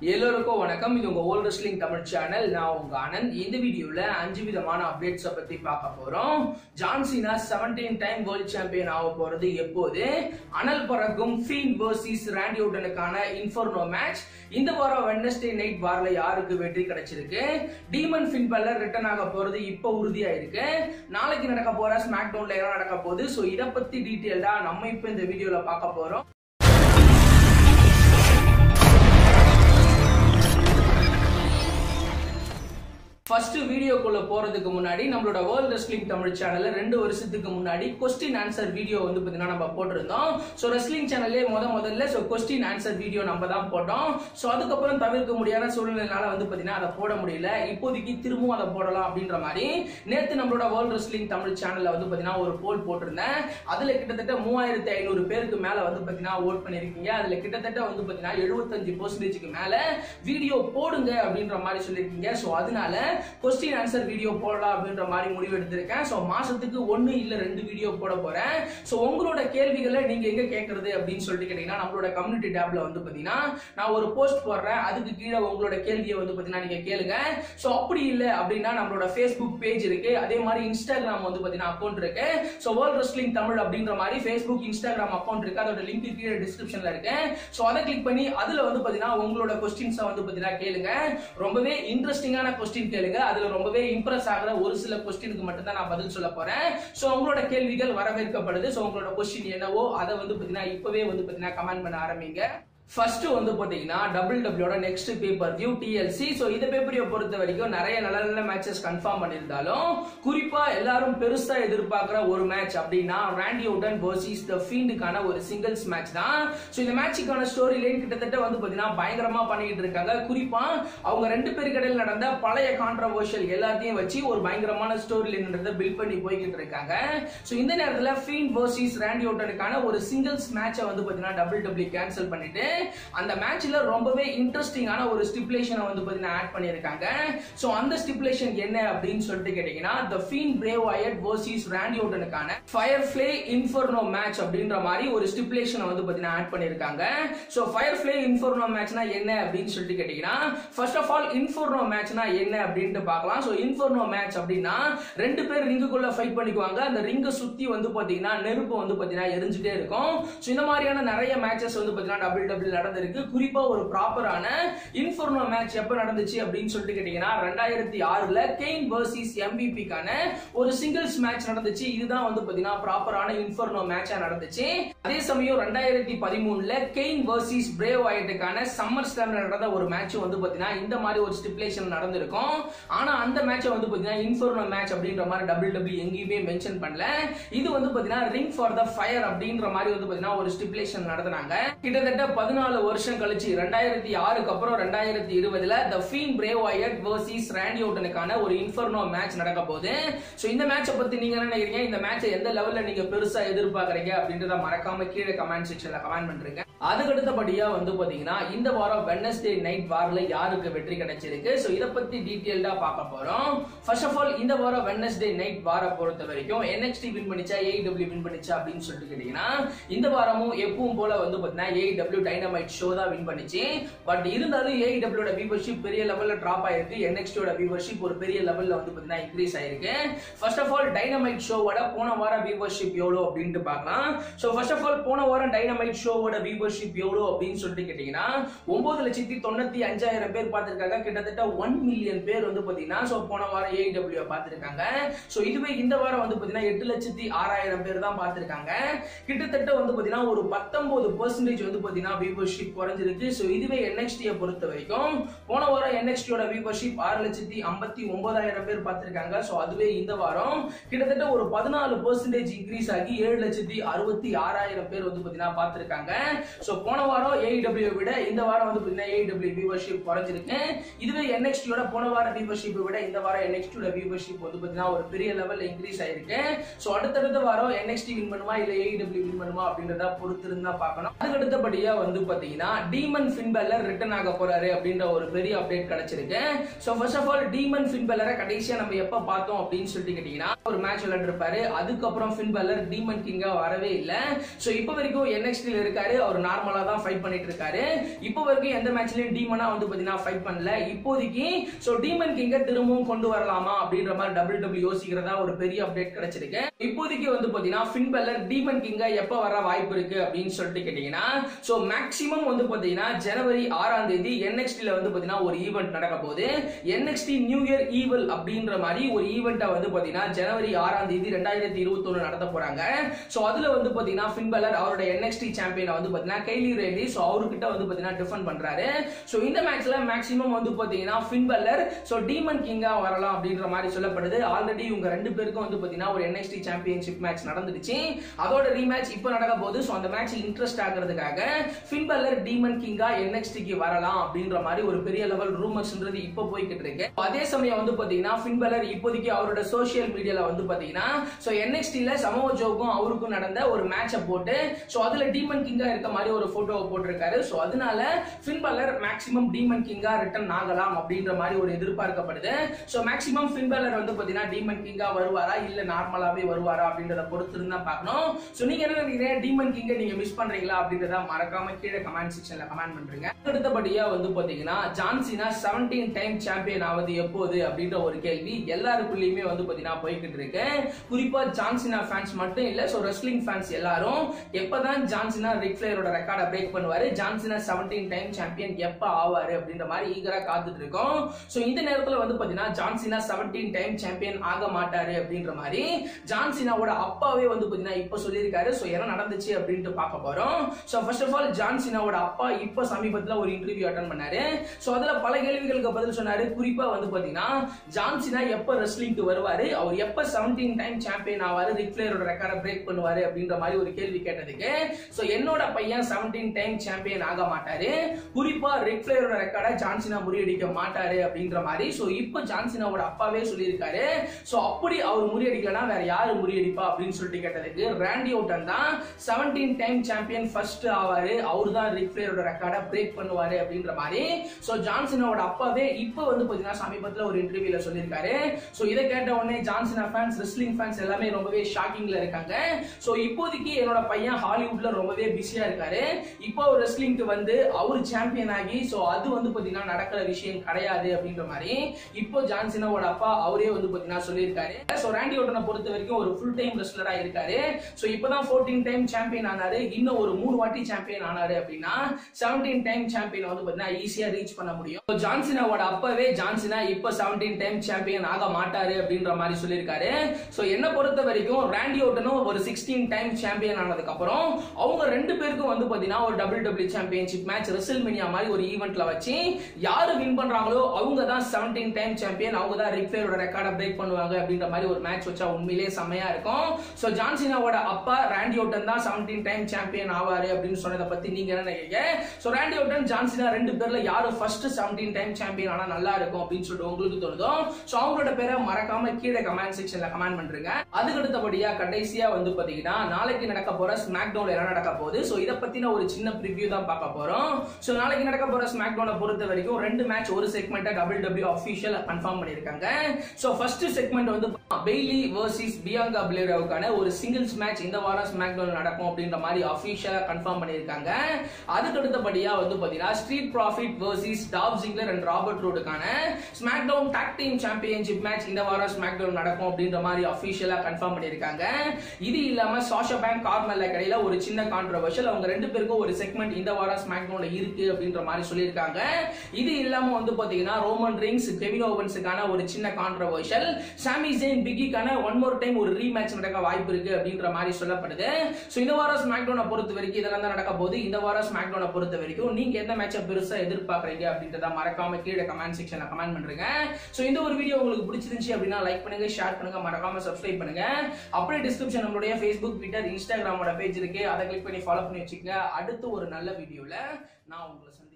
எல்லோருக்கும் வணக்கம் இது உங்க ஓல்ட் ரெஸ்லிங் தமிழ் சேனல் நான் உங்க ஆனந்த் இந்த வீடியோல அஞ்சு விதமான அப்டேட்ஸ பத்தி பார்க்க போறோம் ஜான்சினா 17 டைம் வேர்ல்ட் சாம்பியன் ஆக போறது எப்போது அனல் பறக்கும் ஃபீன் வர்சஸ் ராண்டி ஓட்டனுக்கான இன்ஃபர்னோ மேட்ச் இந்த வாரம் வெட்னஸ்டே நைட் வார்ல யாருக்கு வெற்றி கிடைச்சிருக்கு டீமன் ஃபின் பல்லர் ரிட்டர்ன் ஆக போறது இப்போ உறுதியா இருக்கு நாளைக்கு நடக்க போற ஸ்மாக் டவுன்ல என்ன நடக்க போகுது சோ இத பத்தி டீடைல்டா நம்ம இப்போ இந்த வீடியோல பார்க்க போறோம் ஃபர்ஸ்ட் வீடியோக்குள்ள போறதுக்கு முன்னாடி நம்மளோட வேர்ல்ட் ரெஸ்லிங் தமிழ் சேனல்ல ரெண்டு வருஷத்துக்கு முன்னாடி கொஸ்டின் ஆன்சர் வீடியோ வந்து பாத்தீங்கன்னா நம்ம போட்டிருந்தோம் ஸோ ரெஸ்லிங் சேனல்லே முத முதல்ல ஸோ கொஸ்டின் ஆன்சர் வீடியோ நம்ம தான் போட்டோம் ஸோ அதுக்கப்புறம் தவிர்க்க முடியாத சூழ்நிலைனால வந்து பாத்தீங்கன்னா அதை போட முடியல இப்போதைக்கு திரும்பவும் அதை போடலாம் அப்படின்ற மாதிரி நேத்து நம்மளோட வேர்ல்ட் ரெஸ்லிங் தமிழ் சேனல்ல வந்து பாத்தீங்கன்னா ஒரு போல் போட்டிருந்தேன் அதுல கிட்டத்தட்ட மூவாயிரத்தி ஐநூறு பேருக்கு மேல வந்து பாத்தீங்கன்னா ஓட் பண்ணிருக்கீங்க அதுல கிட்டத்தட்ட வந்து பாத்தீங்கன்னா எழுபத்தஞ்சு பர்சன்டேஜ்க்கு மேல வீடியோ போடுங்க அப்படின்ற மாதிரி சொல்லியிருக்கீங்க ஸோ அதனால கொஸ்டின் ஆன்சர் வீடியோ போடலாம் அப்படின்ற மாதிரி முடிவு எடுத்திருக்கேன் ஸோ மாசத்துக்கு ஒன்னு இல்ல ரெண்டு வீடியோ போட போறேன் ஸோ உங்களோட கேள்விகளை நீங்க எங்க கேட்கறது அப்படின்னு சொல்லிட்டு கேட்டீங்கன்னா நம்மளோட கம்யூனிட்டி டேப்ல வந்து பாத்தீங்கன்னா நான் ஒரு போஸ்ட் போடுறேன் அதுக்கு கீழே உங்களோட கேள்வியை வந்து பாத்தீங்கன்னா நீங்க கேளுங்க ஸோ அப்படி இல்லை அப்படின்னா நம்மளோட ஃபேஸ்புக் பேஜ் இருக்கு அதே மாதிரி இன்ஸ்டாகிராம் வந்து பாத்தீங்கன்னா அக்கௌண்ட் இருக்கு ஸோ வேர்ல்ட் ரெஸ்லிங் தமிழ் அப்படின்ற மாதிரி ஃபேஸ்புக் இன்ஸ்டாகிராம் அக்கௌண்ட் இருக்கு அதோட லிங்க் கீழே டிஸ்கிரிப்ஷன்ல இருக்கு ஸோ அதை கிளிக் பண்ணி அதுல வந்து பாத்தீங்கன்னா உங்களோட கொஸ்டின்ஸை வந்து பாத்தீங்கன்னா கேளுங்க ரொம்பவே இன்ட்ரெஸ்டிங்கான கொஸ்டின் கேளுங்க அதுல ரொம்பவே இம்ப்ரெஸ் ஆகிற ஒரு சில கொஸ்டினுக்கு மட்டும் தான் நான் பதில் சொல்ல போறேன் ஸோ உங்களோட கேள்விகள் வரவேற்கப்படுது ஸோ உங்களோட கொஸ்டின் என்னவோ அதை வந்து பாத்தீங்கன்னா இப்பவே வந்து பாத்தீங்கன்னா கமெண்ட் பண்ண ஆரம்பிங்க ஃபர்ஸ்ட் வந்து பாத்தீங்கன்னா டபுள் டபிள்யூட next paper view TLC so இந்த பேப்பரையை பொறுத்த வரைக்கும் நிறைய நல்ல நல்ல மேட்சஸ் கன்ஃபார்ம் பண்ணியிருந்தாலும் குறிப்பா எல்லாரும் பெருசா எதிர்பார்க்குற ஒரு மேட்ச் அப்படின்னா ராண்டி உடன் வர்சஸ் த ஃபீண்டுக்கான ஒரு சிங்கிள்ஸ் மேட்ச் தான் ஸோ இந்த மேட்சுக்கான ஸ்டோரி லைன் கிட்டத்தட்ட வந்து பாத்தீங்கன்னா பயங்கரமா பண்ணிட்டு இருக்காங்க குறிப்பா அவங்க ரெண்டு பேருக்கு இடையில் நடந்த பழைய கான்ட்ரவர்ஷியல் எல்லாத்தையும் வச்சு ஒரு பயங்கரமான ஸ்டோரி லைன்றதை பில்ட் பண்ணி போய்கிட்டு இருக்காங்க ஸோ இந்த நேரத்தில் ஃபீன் வர்சஸ் ராண்டி ஓட்டனுக்கான ஒரு சிங்கிள்ஸ் மேட்சை வந்து பாத்தீங்கன்னா டபுள் டபிள்யூ கேன்சல் பண்ணிட்டு அந்த மேட்ச்ல ரொம்பவே இன்ட்ரெஸ்டிங்கான ஒரு ஸ்டிப்புலேஷனை வந்து பாத்தீங்கன்னா ஆட் பண்ணிருக்காங்க சோ அந்த ஸ்டிப்புலேஷன் என்ன அப்படின்னு சொல்லிட்டு கேட்டீங்கன்னா the Fiend Bray Wyatt versus Randy ஓட்டனுக்கான ஃபயர் ஃபிளே இன்ஃபர்னோ மேட்ச் அப்படின்ற மாதிரி ஒரு ஸ்டிப்புலேஷனை வந்து பாத்தீங்கன்னா ஆட் பண்ணிருக்காங்க சோ ஃபயர் ஃபிளே இன்ஃபர்னோ மேட்ச்னா என்ன அப்படின்னு சொல்லிட்டு கேட்டீங்கன்னா ஃபர்ஸ்ட் ஆஃப் ஆல் இன்ஃபர்னோ மேட்ச்னா என்ன அப்படின்ட்டு பார்க்கலாம் சோ இன்ஃபர்னோ மேட்ச் அப்படின்னா ரெண்டு பேர் ரிங்குக்குள்ள ஃபைட் பண்ணிக்குவாங்க அந்த ரிங்கை சுத்தி வந்து பாத்தீங்கன்னா நெருப்பு வந்து பாத்தீங்கன்னா எரிஞ்சுட்டே இருக்கும் சோ இந்த மாதிரியான நிறைய மேட்சஸ் வந்து பாத்தீங்கன்னா டபுள் டபுள் நடந்திருக்கு குறிப்பா ஒரு ப்ராப்பரான இன்ஃபர்னோ மேட்ச் எப்ப நடந்துச்சு அப்படின்னு சொல்லிட்டு கேட்டீங்கன்னா ரெண்டாயிரத்தி ஆறுல கெயின் வர்சஸ் எம்பிபிக்கான ஒரு சிங்கிள்ஸ் மேட்ச் நடந்துச்சு இதுதான் வந்து பாத்தீங்கன்னா ப்ராப்பரான இன்ஃபர்னோ மேட்சா நடந்துச்சு அதே சமயம் ரெண்டாயிரத்தி பதிமூணுல கெயின் வர்சஸ் பிரேவ் ஆயிட்டுக்கான சம்மர் ஸ்லாம்ல நடந்த ஒரு மேட்ச் வந்து பாத்தீங்கன்னா இந்த மாதிரி ஒரு ஸ்டிப்புலேஷன் நடந்திருக்கும் ஆனா அந்த மேட்சை வந்து பாத்தீங்கன்னா இன்ஃபர்னோ மேட்ச் அப்படின்ற மாதிரி டபுள் டபுள் எங்கேயுமே மென்ஷன் பண்ணல இது வந்து பாத்தீங்கன்னா ரிங் ஃபார் த ஃபயர் அப்படின்ற மாதிரி வந்து பாத்தீங்கன்னா ஒரு ஸ்டிப்புலேஷன் நடத்தினாங்க கிட்டத்தட்ட பதினாலு வருஷம் கழிச்சு ரெண்டாயிரத்தி ஆறுக்கு அப்புறம் ரெண்டாயிரத்தி இருபதுல த ஃபீன் பிரேவ் ஆயட் வர்சஸ் ராண்டி ஓட்டனுக்கான ஒரு இன்ஃபர்னோ மேட்ச் நடக்க போகுது ஸோ இந்த மேட்சை பத்தி நீங்க என்ன நினைக்கிறீங்க இந்த மேட்சை எந்த லெவல்ல நீங்க பெருசா எதிர்பார்க்கறீங்க அப்படின்றத மறக்காம கீழே கமெண்ட் செக்ஷன்ல கமெண்ட் பண்றீங்க அதுக்கு அடுத்தபடியா வந்து பாத்தீங்கன்னா இந்த வாரம் வெட்னஸ்டே நைட் வார்ல யாருக்கு வெற்றி கிடைச்சிருக்கு ஸோ இதை பத்தி டீட்டெயில்டா பார்க்க போறோம் ஃபர்ஸ்ட் ஆஃப் ஆல் இந்த வாரம் வெட்னஸ்டே நைட் வார பொறுத்த வரைக்கும் NXT வின் பண்ணிச்சா ஏஐடபிள்யூ வின் பண்ணிச்சா அப்படின்னு சொல்லிட்டு கேட்டீங்கன்னா இந்த வாரமும் எப்பவும் போல வந்து பாத்தீங்கன்னா ஏஐடபிள்யூ டைனமைட் ஷோ தான் வின் பண்ணிச்சு பட் இருந்தாலும் ஏஐடபிள்யூட வியூவர்ஷிப் பெரிய லெவல்ல டிராப் ஆயிருக்கு என்எக்ஸ்டியோட வியூவர்ஷிப் ஒரு பெரிய லெவல்ல வந்து பாத்தீங்கன்னா இன்க்ரீஸ் ஆயிருக்கு ஃபர்ஸ்ட் ஆஃப் ஆல் டைனமைட் ஷோவோட போன வாரம் வியூவர்ஷிப் எவ்வளோ அப்படின்ட்டு பார்க்கலாம் ஸோ ஃபர்ஸ்ட் ஆஃப் ஆல் போன வாரம் டைனமைட் ஷோவோட வியூவர்ஷிப் எவ்வளோ அப்படின்னு சொல்லிட்டு கேட்டீங்கன்னா ஒன்பது லட்சத்தி தொண்ணூத்தி அஞ்சாயிரம் பேர் பார்த்திருக்காங்க கிட்டத்தட்ட ஒன் மில்லியன் பேர் வந்து பாத்தீங்கன்னா ஸோ போன வாரம் ஏஐடபிள்யூ பார்த்திருக்காங்க ஸோ இதுவே இந்த வாரம் வந்து பாத்தீங்கன்னா எட்டு லட்சத்தி ஆறாயிரம் பேர் தான் பார்த்திருக்காங்க கிட்டத்தட்ட வந்து பாத்தீங்கன்னா ஒரு பத்தொன்பது பர்சன்டேஜ் வந்து பாத்தீங்கன்னா வியூவர்ஷிப் குறைஞ்சிருக்கு ஸோ இதுவே என்எக்ஸ்டியை பொறுத்த வரைக்கும் போன வாரம் என்எக்ஸ்டியோட வியூவர்ஷிப் ஆறு லட்சத்தி ஐம்பத்தி ஒன்பதாயிரம் பேர் பார்த்திருக்காங்க ஸோ அதுவே இந்த வாரம் கிட்டத்தட்ட ஒரு பதினாலு பர்சன்டேஜ் இன்க்ரீஸ் ஆகி ஏழு லட்சத்தி அறுபத்தி ஆறாயிரம் பேர் வந்து பாத்தீங்கன்னா பார்த்திருக்காங்க ஸோ போன வாரம் ஏஐடபிள்யூ விட இந்த வாரம் வந்து பாத்தீங்கன்னா ஏஐடபிள்யூ வியூவர்ஷிப் குறைஞ்சிருக்கு இதுவே என்எக்ஸ்டியோட போன வாரம் வியூவர்ஷிப்பை விட இந்த வாரம் என்எக்ஸ்டியோட வியூவர்ஷிப் வந்து பாத்தீங்கன்னா ஒரு பெரிய லெவல்ல இன்க்ரீஸ் ஆயிருக்கு ஸோ அடுத்தடுத்த வாரம் என்எக்ஸ்டி வின் பண்ணுமா இல்ல ஏஐடபிள்யூ வின் பண்ணுமா அப்படின்றத பொறுத்து இருந்தா பார்க்கணும் அதுக்கு அடுத்தபடியா வந்து பாத்தீங்கன்னா டீமன் ஃபின்பெல்லர் ரிட்டர்ன் ஆக போறாரு அப்படின்ற ஒரு பெரிய அப்டேட் கிடைச்சிருக்கு so first of all Demon ஃபின்பெல்லரை கடைசியா நம்ம எப்ப பார்த்தோம் அப்படின்னு சொல்லிட்டு கேட்டீங்கன்னா ஒரு மேட்ச் விளையாண்டுருப்பாரு அதுக்கப்புறம் ஃபின்பெல்லர் டீமன் கிங்கா வரவே இல்லை ஸோ இப்போ வரைக்கும் என்எக்ஸ்டியில் இருக்காரு அவர் நார்மலா தான் ஃபைட் பண்ணிட்டு இருக்காரு இப்போ வரைக்கும் எந்த மேட்ச்லயும் டீமனா வந்து பாத்தீங்கன்னா ஃபைட் பண்ணல இப்போதைக்கு சோ டீமன் கிங்க திரும்பவும் கொண்டு வரலாமா அப்படின்ற மாதிரி டபுள் டபிள்யூ யோசிக்கிறதா ஒரு பெரிய அப்டேட் கிடைச்சிருக்கு இப்போதைக்கு வந்து பாத்தீங்கன்னா ஃபின் பெல்லர் டீமன் கிங்க எப்ப வர வாய்ப்பு இருக்கு அப்படின்னு சொல்லிட்டு கேட்டீங்கன்னா சோ மேக்ஸிமம் வந்து பாத்தீங்கன்னா ஜனவரி ஆறாம் தேதி என்எக்ஸ்டில வந்து பாத்தீங்கன்னா ஒரு ஈவெண்ட் நடக்க போகுது என்எக்ஸ்டி நியூ இயர் ஈவல் அப்படின்ற மாதிரி ஒரு ஈவெண்ட்டை வந்து பாத்தீங்கன்னா ஜனவரி ஆறாம் தேதி ரெண்டாயிரத்தி இருபத்தி நடத்த போறாங்க சோ அதுல வந்து பாத்தீங்கன்னா ஃபின் பெல்லர் அவரோட என்எக்ஸ்டி சாம்பியனை வந்து பாத்தீங்கன்னா கைலி ரேலி சோ அவர்கிட்ட வந்து பாத்தீங்கன்னா டிஃபெண்ட் பண்றாரு சோ இந்த மேட்ச்ல மேக்ஸிமம் வந்து பாத்தீங்கன்னா ஃபின் பெல்லர் சோ டீமன் கிங்கா வரலாம் அப்படின்ற மாதிரி சொல்லப்படுது ஆல்ரெடி இவங்க ரெண்டு பேருக்கும் வந்து பாத்தீங்கன்னா ஒரு என்எக்ஸ்டி சாம்பியன்ஷிப் மேட்ச் நடந்துடுச்சு அதோட ரீமேட்ச் இப்போ நடக்க போகுது சோ அந்த மேட்ச் இன்ட்ரெஸ்ட் ஆகிறதுக்காக ஃபின் பெல்லர் டீமன் கிங்கா என்எக்ஸ்டிக்கு வரலாம் அப்படின்ற மாதிரி ஒரு பெரிய லெவல் ரூமர்ஸ்ன்றது இப்போ போய்கிட்டு இருக்கு அதே சமயம் வந்து பாத்தீங்கன்னா ஃபின் பெல்லர் இப்போதைக்கு அவரோட சோஷியல் மீடியால வந்து பாத்தீங்கன்னா சோ என்எக்ஸ்டில சமோ ஜோக்கும் அவருக்கும் நடந்த ஒரு மேட்சை போட்டு சோ அதுல டீமன் கிங்கா இருக்க மாதிரி ஒரு போட்டோவை போட்டிருக்காரு சோ அதனால ஃபின் பல்லர் மேக்ஸிமம் டீமன் கிங்கா ரிட்டர்ன் ஆகலாம் அப்படின்ற மாதிரி ஒரு எதிர்பார்க்கப்படுது சோ மேக்ஸிமம் ஃபின் பல்லர் வந்து பாத்தீங்கன்னா டீமன் கிங்கா வருவாரா இல்ல நார்மலாவே வருவாரா அப்படின்றத பொறுத்து இருந்தா பார்க்கணும் சோ நீங்க என்ன நினைக்கிறீங்க டீமன் கிங்க நீங்க மிஸ் பண்றீங்களா அப்படின்றத மறக்காம கீழே கமெண்ட் செக்ஷன்ல கமெண்ட் பண்றீங்க அடுத்தபடியா வந்து பாத்தீங்கன்னா ஜான்சினா 17 டைம் சாம்பியன் ஆவது எப்போது அப்படின்ற ஒரு கேள்வி எல்லாருக்குள்ளயுமே வந்து பாத்தீங்கன்னா போய்கிட்டு இருக்கு குறிப்பா ஜான்சினா ஃபேன்ஸ் மட்டும் இல்ல சோ ரெஸ்லிங் ஃபேன்ஸ் எல்லாரும் எப்பதான் ஜான்சினா ரிக் ஃபிளேயரோட ரெக்கார்டை பிரேக் பண்ணுவாரு ஜான்சினா 17 டைம் சாம்பியன் எப்ப ஆவாரு அப்படின்ற மாதிரி ஈகரா காத்துட்டு இருக்கோம் சோ இந்த நேரத்துல வந்து பாத்தீங்கன்னா ஜான்சினா 17 டைம் சாம்பியன் ஆக மாட்டாரு அப்படின்ற மாதிரி ஜான்சினாவோட அப்பாவே வந்து பாத்தீங்கன்னா இப்ப சொல்லியிருக்காரு சோ என்ன நடந்துச்சு அப்படின்ட்டு பார்க்க போறோம் சோ ஃபர்ஸ்ட் ஆஃப் ஆல் ஜான்சினாவோட அப்பா இப்ப சமீபத்துல ஒரு இன்டர்வியூ அட்டன் பண்ணாரு சோ அதுல பல கேள்விகளுக்கு பதில் சொன்னாரு குறிப்பா வந்து பாத்தீங்கன்னா ஜான்சினா எப்ப ரெஸ்லிங்க்கு வருவாரு அவர் எப்ப 17 டைம் சாம்பியன் ஆவாரு ரிக் ஃபிளேயரோட ரெக்கார்டை பிரேக் பண்ணுவாரு அப்படின்ற மாதிரி ஒரு கேள்வி கேட்டதுக்கு சோ என்னோட பையன் 17 டைம் சாம்பியன் ஆக மாட்டாரு குறிப்பா ரிக் ஃபிளேயரோட ரெக்கார்டை ஜான்சினா முறியடிக்க மாட்டாரு அப்படின்ற மாதிரி சோ இப்போ ஜான்சினாவோட அப்பாவே சொல்லியிருக்காரு சோ அப்படி அவர் முறியடிக்கலனா வேற யாரு முறியடிப்பா அப்படின்னு சொல்லிட்டு கேட்டதுக்கு ராண்டி ஓட்டன் தான் 17 டைம் சாம்பியன் ஃபர்ஸ்ட் ஆவாரு அவர் தான் ரிக் ஃபிளேயரோட ரெக்கார்டை பிரேக் பண்ணுவாரு அப்படின்ற மாதிரி சோ ஜான்சினாவோட அப்பாவே இப்போ வந்து பாத்தீங்கன்னா சமீபத்துல ஒரு இன்டர்வியூல சொல்லியிருக்காரு சோ இதை கேட்ட உடனே ஜான்சினா ஃபேன்ஸ் ரெஸ்லிங் ஃபேன்ஸ் எல்லாமே ரொம்பவே ஷாக்கிங்ல இருக்காங்க சோ இப்போதைக்கு என்னோட பையன் ஹாலிவுட்ல ரொம்பவே பிஸியா இருக்காரு இப்போ அவர் ரெஸ்லிங்க்கு வந்து அவர் சாம்பியன் ஆகி சோ அது வந்து பாத்தீங்கன்னா நடக்கிற விஷயம் கிடையாது அப்படின்ற மாதிரி இப்போ ஜான்சினாவோட அப்பா அவரே வந்து பாத்தீங்கன்னா சொல்லியிருக்காரு சோ ராண்டி ஓட்டனை பொறுத்த வரைக்கும் ஒரு ஃபுல் டைம் ரெஸ்லரா இருக்காரு சோ இப்பதான் 14 டைம் சாம்பியன் ஆனாரு இன்னும் ஒரு மூணு வாட்டி சாம்பியன் ஆனாரு அப்படின்னா 17 டைம் சாம்பியன் வந்து பாத்தீங்கன்னா ஈஸியா ரீச் பண்ண முடியும் So, ஜான்சினாவோட அப்பவே ஜான்சினா இப்ப 17 டைம் சாம்பியன் ஆக மாட்டாரு அப்படின்ற மாதிரி சொல்லியிருக்காரு சோ என்ன பொறுத்த வரைக்கும் ராண்டி ஓட்டனும் ஒரு 16 டைம் சாம்பியன் ஆனதுக்கு அப்புறம் அவங்க ரெண்டு பேருக்கும் வந்து பாத்தீங்கன்னா ஒரு W W championship match WrestleMania மாதிரி ஒரு ஈவெண்ட்ல வச்சு யாரு வின் பண்றாங்களோ அவங்க தான் 17 டைம் சாம்பியன் அவங்க தான் ரிக் ஃபிளேயரோட ரெக்கார்டை பிரேக் பண்ணுவாங்க அப்படின்ற மாதிரி ஒரு மேட்ச் வச்சா உண்மையிலேயே செமையா இருக்கும் சோ ஜான்சினாவோட அப்பா ராண்டி ஓட்டன் தான் 17 டைம் சாம்பியன் ஆவாரு அப்படின்னு சொன்னதை பத்தி நீங்க என்ன நினைக்கிறீங்க சோ ராண்டி ஓட்டன் ஜான்சினா ரெண்டு பேர்ல யாரு ஃபர்ஸ்ட் 17 டைம் சாம்பியன் ஆனா நல்லா இருக்கும் அப்படின்னு சொல்லிட்டு உங்களுக்கு தோணுதோ சோ அவங்களோட பேரை மறக்காம கீழே கமெண்ட் செக்ஷன்ல கமெண்ட் பண்றீங்க அதுக்கு அடுத்தபடியா கடைசியா வந்து பாத்தீங்கன்னா நாளைக்கு நடக்க போற ஸ்மாக் டவுன் என்ன நடக்க போகுது சோ இத பத்தின ஒரு சின்ன ப்ரிவ்யூ தான் பார்க்க போறோம் சோ நாளைக்கு நடக்க போற ஸ்மாக் டவுனை பொறுத்த வரைக்கும் ரெண்டு மேட்ச் ஒரு செக்மெண்ட்டை டபிள் டபிள்யூ அபிஷியல் கன்ஃபார்ம் பண்ணிருக்காங்க சோ ஃபர்ஸ்ட் செக்மெண்ட் வந்து பெய்லி வர்சஸ் பியாங்கா பிளேரோவுக்கான ஒரு சிங்கிள்ஸ் மேட்ச் இந்த வாரம் ஸ்மாக் டவுன் நடக்கும் அப்படின்ற மாதிரி அபிஷியலா கன்ஃபார்ம் பண்ணிருக்காங்க அதுக்கு அடுத்தபடியா வந்து பாத்தீங்கன்னா street profits versus Dolph Ziggler and Robert ரோடுக்கான smack down tag team championship match இந்த வாரம் ஸ்மாக் டவுன் நடக்கும் அப்படின்ற மாதிரி அபிஷியலா கன்ஃபார்ம் பண்ணிருக்காங்க இது இல்லாம சாஷா பேங்க் கார்மெல்ல கடையில ஒரு சின்ன கான்ட்ரவர்ஷியல் அவங்க ரெண்டு பேருக்கும் ஒரு செக்மெண்ட் இந்த வாரம் ஸ்மாக் டவுன்ல இருக்கு அப்படின்ற மாதிரி சொல்லியிருக்காங்க இது இல்லாம வந்து பாத்தீங்கன்னா ரோமன் ரிங்ஸ் கெவின் ஓவன்ஸுக்கான ஒரு சின்ன கான்ட்ரவர்ஷியல் சாமி ஜெயின் பிகிக்கான ஒன் மோர் டைம் ஒரு ரீமேட்ச் நடக்க வாய்ப்பு இருக்கு அப்படின்ற மாதிரி சொல்லப்படுது சோ இந்த வாரம் ஸ்மாக் டவுனை பொறுத்த வரைக்கும் இதெல்லாம் தான் நடக்க போகுது இந்த வாரம் ஸ்மாக் டவுனை பொறுத்த வரைக்கும் நீங்க எந்த மேட்சை பெருசா எதிர்பார்க்கறீங்க அப்படின்றத மறக்காம கீழே கமெண்ட் செக்ஷன்ல கமெண்ட் பண்றீங்க சோ இந்த ஒரு வீடியோ உங்களுக்கு பிடிச்சிருந்துச்சு அப்படின்னா லைக் பண்ணுங்க ஷேர் பண்ணுங்க மறக்காம சப்ஸ்கிரைப் பண்ணுங்க அப்படியே டிஸ்கிரிப்ஷன் நம்மளுடைய ஃபேஸ்புக் ட்விட்டர் இன்ஸ்டாகிராமோட பேஜ் இருக்கு அதை கிளிக் பண்ணி ஃபாலோ பண்ணி வச்சுக்கோங்க அடுத்து ஒரு நல்ல வீடியோல நான் உங்களை சந்திக்கிறேன்